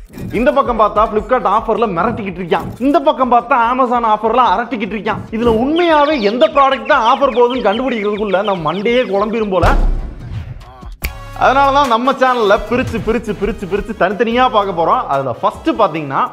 இந்த பக்கம் பார்த்தா பிளிப்கார்ட் ஆஃபர்ல மிரட்டிக்கிட்டு இருக்கான் இந்த பக்கம் பார்த்தா அமேசான் ஆஃபர்ல அரட்டிக்கிட்டு இருக்கான் இதுல உண்மையாவே எந்த ப்ராடக்ட் தான் ஆஃபர் போகுதுன்னு கண்டுபிடிக்கிறதுக்குள்ள நம்ம மண்டையே குழம்பிரும் போல அதனால தான் நம்ம சேனல்ல பிரிச்சு பிரிச்சு பிரிச்சு பிரிச்சு தனித்தனியா பார்க்க போறோம் அதுல ஃபர்ஸ்ட் பாத்தீங்கன்னா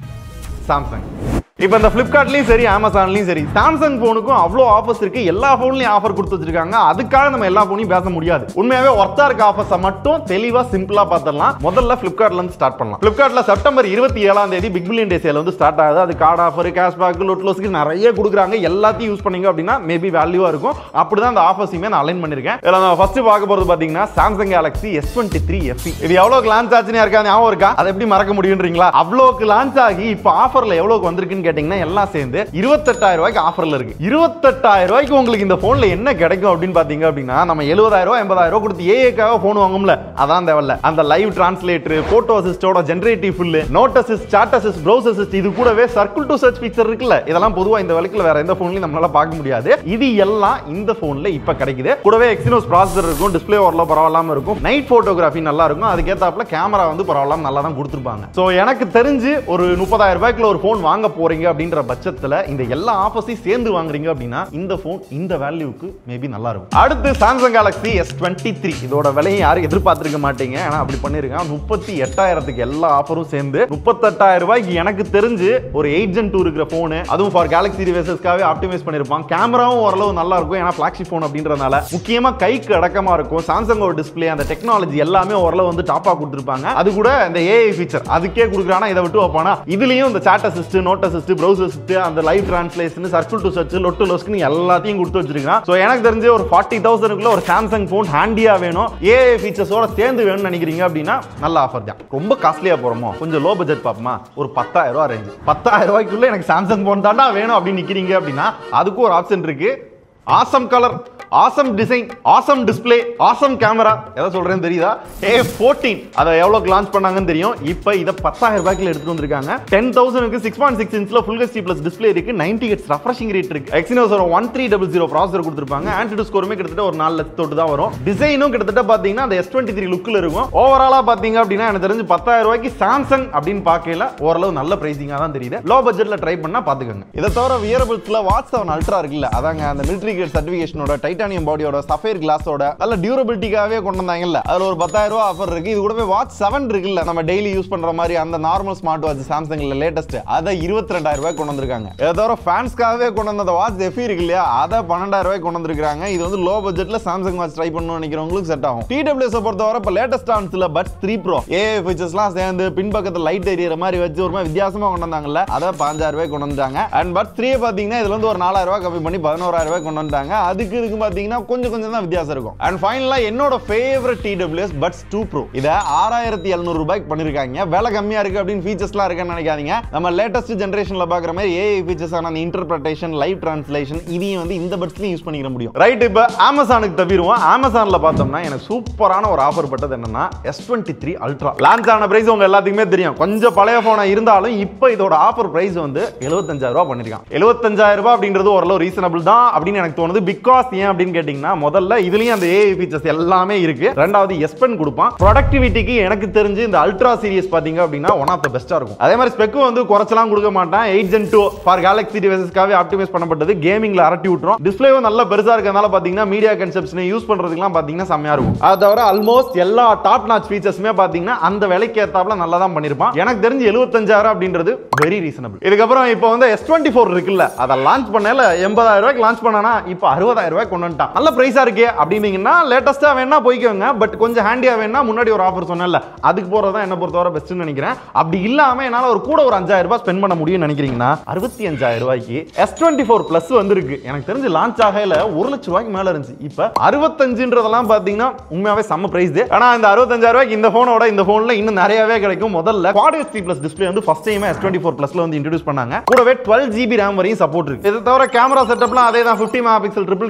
சாம்சங் இப்போ இந்த ஃப்ளிப்கார்ட்லையும் சரி அமேசான்லையும் சரி சாம்சங் ஃபோனுக்கும் அவ்வளோ ஆஃபர்ஸ் இருக்கு எல்லா ஃபோன்லையும் ஆஃபர் கொடுத்து வச்சிருக்காங்க அதுக்காக நம்ம எல்லா ஃபோனையும் பேச முடியாது உண்மையாவே ஒர்த்தா இருக்க ஆஃபர்ஸை மட்டும் தெளிவா சிம்பிளா பார்த்துடலாம் முதல்ல ஃப்ளிப்கார்ட்ல இருந்து ஸ்டார்ட் பண்ணலாம் ஃப்ளிப்கார்ட்ல செப்டம்பர் இருபத்தி ஏழாம் தேதி பிக் பில்லியன் டே சேல் வந்து ஸ்டார்ட் ஆகுது அது கார்டு ஆஃபர் கேஷ்பேக் லோட்லோஸ்க்கு நிறைய கொடுக்குறாங்க எல்லாத்தையும் யூஸ் பண்ணீங்க அப்படின்னா மேபி வேல்யூவா இருக்கும் அப்படிதான் அந்த ஆஃபர்ஸையுமே நான் அலைன் பண்ணிருக்கேன் இதில் நான் ஃபர்ஸ்ட் பார்க்க போறது பாத்தீங்கன்னா Samsung Galaxy S twenty three FE இது எவ்வளோக்கு லான்ச் ஆச்சுன்னு இருக்கா ஞாபகம் இருக்கா அதை எப்படி மறக்க முடியுன்றீங்களா அவ்வளோக்கு லான்ச் ஆகி இப்போ ஆஃபர்ல எவ்வளோக்கு வந்திருக்குன்னு கேட்டிங்கன்னா எல்லாம் சேர்ந்து இருபத்தெட்டாயிரம் ரூபாய்க்கு ஆஃபர்ல இருக்கு இருபத்தெட்டாயிரம் ரூபாய்க்கு உங்களுக்கு இந்த போன்ல என்ன கிடைக்கும் அப்படின்னு பாத்தீங்க அப்படின்னா நம்ம எழுபதாயிரம் ரூபாய் எண்பதாயிரம் ரூபாய் கொடுத்து ஏஏக்காக போன் வாங்கும்ல அதான் தேவையில்ல அந்த லைவ் டிரான்ஸ்லேட்டர் போட்டோ அசிஸ்டோட generative full note assist chat assist browse assist இது கூடவே சர்க்கிள் டு சர்ச் ஃபீச்சர் இருக்குல்ல இதெல்லாம் பொதுவா இந்த விலைக்குல வேற எந்த போன்லயும் நம்மளால பார்க்க முடியாது இது எல்லாம் இந்த போன்ல இப்ப கிடைக்குது கூடவே எக்ஸினோஸ் ப்ராசஸர் இருக்கும் டிஸ்ப்ளே ஓரளவு பரவாயில்லாம இருக்கும் நைட் போட்டோகிராஃபி நல்லா இருக்கும் அதுக்கேத்தாப்புல கேமரா வந்து பரவாயில்லாம நல்லா தான் கொடுத்துருப்பாங்க ஸோ எனக்கு தெரிஞ்சு ஒரு முப்பதாயிரம் ரூபாய்க்குள்ள ஒரு ஃபோன் வாங்க போறீங்க அப்படின்ற பட்சத்துல இந்த எல்லா ஆஃபர்ஸையும் சேர்ந்து வாங்குறீங்க அப்படின்னா இந்த ஃபோன் இந்த வேல்யூக்கு மேபி நல்லா இருக்கும் அடுத்து Samsung Galaxy S twenty three இதோட விலையை யாரும் எதிர்பார்த்திருக்க மாட்டீங்க ஏன்னா அப்படி பண்ணிருக்கான் முப்பத்தி எட்டாயிரத்துக்கு எல்லா ஆஃபரும் சேர்ந்து முப்பத்தெட்டாயிரம் ரூபாய்க்கு எனக்கு தெரிஞ்சு ஒரு எயிட் ஜென் டூ இருக்கிற ஃபோனு அதுவும் ஃபார் கேலக்ஸி டிவைசஸ்க்காகவே ஆப்டிமைஸ் பண்ணிருப்பான் கேமராவும் ஓரளவு நல்லா இருக்கும் ஏன்னா ஃபிளாக்ஷிப் ஃபோன் அப்படின்றதுனால முக்கியமா கைக்கு அடக்கமா இருக்கும் சாம்சங்கோட டிஸ்ப்ளே அந்த டெக்னாலஜி எல்லாமே ஓரளவு வந்து டாப்பா கொடுத்துருப்பாங்க அது கூட இந்த ஏஐ ஃபீச்சர் அதுக்கே கொடுக்குறானா இதை விட்டு வைப்பானா இதுலயும் இந்த chat assist note assist browse assist அந்த live translation circle to search லொட்டு லொஸ்க்கு எல்லாத்தையும் கொடுத்து வச்சிருக்கான் ஸோ எனக்கு தெரிஞ்சு ஒரு ஃபார்ட்டி தௌசண்ட்குள்ள ஒரு சாம்சங் ஃபோன் ஹேண்டியா வேணும் ஏஐ ஃபீச்சர்ஸோட சேர்ந்து வேணும்னு நினைக்கிறீங்க அப்படின்னா நல்ல ஆஃபர் தான் ரொம்ப காஸ்ட்லியா போறோமோ கொஞ்சம் லோ பட்ஜெட் பார்ப்போமா ஒரு பத்தாயிரம் ரூபாய் ரேஞ்சு பத்தாயிரம் ரூபாய்க்குள்ள எனக்கு சாம்சங் ஃபோன் தாண்டா வேணும் அப்படின்னு நிக்கிறீங்க அப்படின்னா அதுக்கும் ஒரு ஆப்ஷன் இருக்கு awesome colour awesome design awesome display awesome camera எதை சொல்றேன்னு தெரியுதா ஏ ஃபோர்டீன் அதை எவ்வளோக்கு லான்ச் பண்ணாங்கன்னு தெரியும் இப்போ இதை பத்தாயிரம் ரூபாய்க்குள்ள எடுத்துட்டு வந்திருக்காங்க டென் தௌசண்ட்க்கு சிக்ஸ் பாயிண்ட் சிக்ஸ் இன்ச்ல ஃபுல் ஹெச்டி பிளஸ் டிஸ்ப்ளே இருக்கு நைன்டி ஹெட்ஸ் ரெஃப்ரெஷிங் ரேட் இருக்கு எக்ஸினோஸ் ஒரு one three double zero processor கொடுத்துருப்பாங்க ஆன்டிடு ஸ்கோருமே கிட்டத்தட்ட ஒரு நாலு லட்சத்தோட்டு தான் வரும் டிசைனும் கிட்டத்தட்ட பார்த்தீங்கன்னா அந்த எஸ் டுவெண்ட்டி த்ரீ லுக்கில் இருக்கும் ஓவராலாக பார்த்தீங்க அப்படின்னா எனக்கு தெரிஞ்சு பத்தாயிரம் ரூபாய்க்கு சாம்சங் அப்படின்னு பார்க்கல ஓரளவு நல்ல பிரைசிங்காக தான் தெரியுது லோ பட்ஜெட்ல ட்ரை பண்ணா பார்த்துக்கோங்க இதை தவிர வியரபிள்ஸ்ல வாட்ஸ் செவன் அல்ட்ரா இருக்குல்ல அதாங்க அந்த மிலிட்ரி கிரேட் சர்டிஃபிகேஷனோட டைட்டானியம் பாடியோட சஃபேர் கிளாஸோட நல்ல டியூரபிலிட்டிக்காகவே கொண்டு வந்தாங்கல்ல அதுல ஒரு பத்தாயிரம் ரூபாய் ஆஃபர் இருக்கு இது கூடவே வாட்ச் செவன் இருக்குல்ல நம்ம டெய்லி யூஸ் பண்ற மாதிரி அந்த நார்மல் ஸ்மார்ட் வாட்ச் சாம்சங்ல லேட்டஸ்ட் அதை இருபத்தி ரெண்டாயிரம் ரூபாய் கொண்டு வந்திருக்காங்க இதை தவிர ஃபேன்ஸ்க்காகவே கொண்டு வந்த வாட்ச் எஃபி இருக்கு இல்லையா அதை பன்னெண்டாயிரம் ரூபாய் கொண்டு வந்திருக்காங்க இது வந்து லோ பட்ஜெட்ல சாம்சங் வாட்ச் ட்ரை பண்ணணும்னு நினைக்கிறவங்களுக்கு செட் ஆகும் டிடபிள்யூஎஸ் பொறுத்தவரை இப்போ லேட்டஸ்ட் ஆன்ஸ்ல பட்ஸ் த்ரீ ப்ரோ ஏஐ ஃபீச்சர்ஸ்லாம் சேர்ந்து பின்பக்கத்தில் லைட் எரியற மாதிரி வச்சு ஒரு மாதிரி வித்தியாசமா கொண்டு வந்தாங்கல்ல அதை பாஞ்சாயிரம் ரூபாய் கொண்டு வந்துட்டாங்க அண்ட் பட் த்ரீ பாத்தீங்கன்னா இதுல வந்து ஒரு நாலாயிரம் ரூபாய் கம்மி பண்ணி பதினோராயிரம் ரூபாய் கொண்டு வந்துட்டாங்க அதுக்கு இதுக்கு பாத்தீங்கன்னா கொஞ்சம் கொஞ்சம் தான் வித்தியாசம் இருக்கும் அண்ட் ஃபைனலா என்னோட favourite TWS buds two pro இதை ஆறாயிரத்தி எழுநூறு ரூபாய்க்கு பண்ணிருக்காங்க விலை கம்மியா இருக்கு அப்படின்னு ஃபீச்சர்ஸ்லாம் இருக்குன்னு நினைக்காதீங்க நம்ம லேட்டஸ்ட் ஜென்ரேஷன்ல பாக்குற மாதிரி ஏஐ ஃபீச்சர்ஸ் ஆன அந்த இன்டர்பிரேஷன் லைவ் டிரான்ஸ்லேஷன் இதையும் வந்து இந்த பட்ஸ்லயும் யூஸ் பண்ணிக்க முடியும் ரைட் இப்போ அமேசானுக்கு தவிருவோம் அமேசான்ல பார்த்தோம்னா எனக்கு சூப்பரான ஒரு ஆஃபர் பட்டது என்னன்னா S twenty three ultra launch ஆன பிரைஸ் உங்க எல்லாத்துக்குமே தெரியும் கொஞ்சம் பழைய போனா இருந்தாலும் இப்போ இதோட ஆஃபர் பிரைஸ் வந்து எழுபத்தஞ்சாயிரம் ரூபாய் பண்ணிருக்கான் எழுபத்தஞ்சாயிரம் ரூபாய் அப்படின்றது ஓரளவு ரீசனபிள் தான் அப்படின்னு எனக்கு தோணுது பிகாஸ் ஏன் அப்படின்னு கேட்டீங்கன்னா முதல்ல இதுலயும் அந்த ஏஐ ஃபீச்சர்ஸ் எல்லாமே இருக்கு ரெண்டாவது எஸ் பென் கொடுப்பான் ப்ரொடக்டிவிட்டிக்கு எனக்கு தெரிஞ்சு இந்த அல்ட்ரா சீரிஸ் பாத்தீங்க அப்படின்னா ஒன் ஆஃப் த பெஸ்டா இருக்கும் அதே மாதிரி ஸ்பெக்கும் வந்து குறைச்சலாம் கொடுக்க மாட்டான் eight gen two for Galaxy டிவைசஸ்க்காக ஆப்டிமைஸ் பண்ணப்பட்டது கேமிங்ல அரட்டி விட்டுரும் டிஸ்பிளேவும் நல்ல பெருசா இருக்கறனால பாத்தீங்கன்னா மீடியா கன்செப்ஷனை யூஸ் பண்றதுக்குலாம் பாத்தீங்கன்னா செம்மையா இருக்கும் அது தவிர ஆல்மோஸ்ட் எல்லா டாப் நாச் ஃபீச்சர்ஸுமே பாத்தீங்கன்னா அந்த விலைக்கு ஏத்தாப்புல நல்லா தான் பண்ணிருப்பான் எனக்கு தெரிஞ்சு எழுபத்தஞ்சாயிரம் அப்படின்றது வெரி ரீசனபிள் இதுக்கப்புறம் இப்போ வந்து எஸ் டுவெண்ட்டி ஃபோர் இருக்குல்ல அதை லான்ச் பண்ணல எண்பதாயிரம் ரூபாய்க்கு லான்ச் பண்ணனா இப்போ அறுபதாயிரம் ரூபாய் கொண்டு வந்துட்டான் நல்ல பிரைஸா இருக்கே அப்படின்னீங்கன்னா லேட்டஸ்டா வேணா போய்க்கோங்க பட் கொஞ்சம் ஹேண்டியா வேணா முன்னாடி ஒரு ஆஃபர் சொன்னேன்ல அதுக்கு போறதா என்ன பொறுத்தவரை பெஸ்ட்னு நினைக்கிறேன் அப்படி இல்லாம என்னால ஒரு கூட ஒரு அஞ்சாயிரம் ரூபாய் ஸ்பெண்ட் பண்ண முடியும்னு நினைக்கிறீங்கன்னா அறுபத்தி அஞ்சாயிரம் ரூபாய்க்கு எஸ் டுவெண்ட்டி ஃபோர் பிளஸ் வந்திருக்கு எனக்கு தெரிஞ்சு லான்ச் ஆகையில ஒரு லட்சம் ரூபாய்க்கு மேல இருந்துச்சு இப்ப அறுபத்தஞ்சுன்றதெல்லாம் பாத்தீங்கன்னா உண்மையாவே செம்ம பிரைஸ் ஆனா இந்த அறுபத்தஞ்சாயிரம் ரூபாய்க்கு இந்த போனோட இந்த போன்ல இன்னும் நிறையவே கிடைக்கும் முதல்ல குவாட் எஸ்டி பிளஸ் டிஸ்பிளே வந்து first time S twenty four பிளஸ்ல வந்து இன்ட்ரடியூஸ் பண்ணாங்க கூடவே டுவெல் ஜிபி ரேம் வரையும் சப்போர்ட் இருக்கு இதை தவிர கேமரா செட்டப்லாம் அதே தான் fifty mega pixel triple camera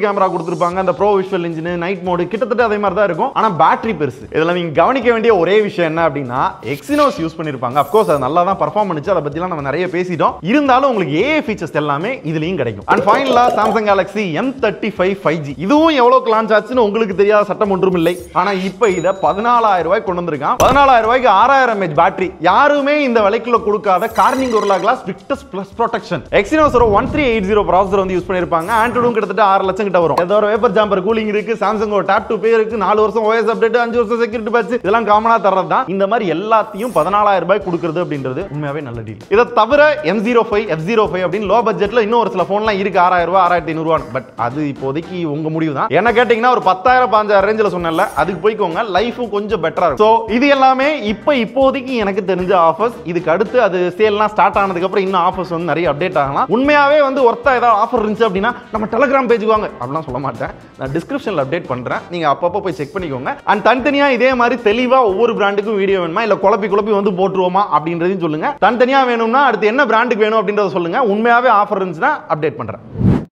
கொடுத்துருப்பாங்க அந்த pro visual engine night mode கிட்டத்தட்ட அதே மாதிரி தான் இருக்கும் ஆனா பேட்டரி பெருசு இதுல நீங்க கவனிக்க வேண்டிய ஒரே விஷயம் என்ன அப்படின்னா எக்ஸினோஸ் யூஸ் பண்ணிருப்பாங்க அப்கோர்ஸ் அது நல்லா தான் பர்ஃபார்ம் பண்ணுச்சு அதை பத்திலாம் நம்ம நிறைய பேசிட்டோம் இருந்தாலும் உங்களுக்கு ஏஏ ஃபீச்சர்ஸ் எல்லாமே இதுலயும் கிடைக்கும் அண்ட் ஃபைனலா Samsung Galaxy M thirty five five G இதுவும் எவ்வளவு லான்ச் ஆச்சுன்னு உங்களுக்கு தெரியாத சட்டம் ஒன்றும் இல்லை ஆனா இப்போ இதை பதினாலாயிரம் ரூபாய் கொண்டு வந்திருக்கான் பதினாலாயிரம் ரூபாய்க்கு ஆறாயிரம் எம்ஏஹெச் பேட்டரி யாருமே இந்த விலைக்குள்ள கொடுக்காத கார்னிங் ஒருலா glass Victus plus protection Exynos ஒரு one three eight zero processor வந்து யூஸ் பண்ணிருப்பாங்க ஆண்ட்ராய்டும் கிட்டத்தட்ட ஆறு லட்சம் கிட்ட வரும் ஏதோ ஒரு வேப்பர் ஜாம்பர் கூலிங் இருக்கு சாம்சங் ஒரு டேப் டு பே இருக்கு நாலு வருஷம் ஓஎஸ் அப்டேட் அஞ்சு வருஷம் செக்யூரிட்டி பேட்ச் இதெல்லாம் காமனா தர்றது தான் இந்த மாதிரி எல்லாத்தையும் பதினாலாயிரம் ரூபாய் கொடுக்குறது அப்படின்றது உண்மையாவே நல்ல டீல் இதை தவிர M zero five F zero five அப்படின்னு லோ பட்ஜெட்ல இன்னும் ஒரு சில போன்லாம் இருக்கு ஆறாயிரம் ரூபாய் ஆறாயிரத்தி ஐநூறுவா பட் அது இப்போதைக்கு உங்க முடிவு தான் என்ன கேட்டீங்கன்னா ஒரு பத்தாயிரம் பாஞ்சாயிரம் ரேஞ்சில் சொன்னல அதுக்கு போய்க்கோங்க லைஃபும் கொஞ்சம் பெட்டரா இருக்கும் ஸோ இது எல்லாமே இப்போ இப்போதைக்கு எனக்கு தெரிஞ்ச ஆஃபர்ஸ் இதுக்கு அடுத்து அது சேல்லாம் ஸ்டார்ட் ஆனதுக்கு அப்புறம் இன்னும் ஆஃபர்ஸ் வந்து நிறைய அப்டேட் ஆகலாம் உண்மையாவே வந்து ஒருத்தா ஏதாவது ஆஃபர் இருந்துச்சு அப்படின்னா நம்ம டெலிகிராம் பேஜுக்கு வாங்க அப்படிலாம் சொல்ல மாட்டேன் நான் டிஸ்கிரிப்ஷனில் அப்டேட் பண்றேன் நீங்க அப்பப்போ போய் செக் பண்ணிக்கோங்க அண்ட் தனித்தனியா இதே மாதிரி தெளிவா ஒவ்வொரு பிராண்டுக்கும் வீடியோ வேணுமா இல்ல குழப்பி குழப்பி வந்து போட்டுருவோமா அப்படின்றதையும் சொல்லுங்க தனித்தனியா வேணும்னா அடுத்து என்ன பிராண்டுக்கு வேணும் அப்படின்றத சொல்லுங்க உண்மையாவே ஆஃபர் இருந்துச்சுன்னா அப்டேட் பண்றேன்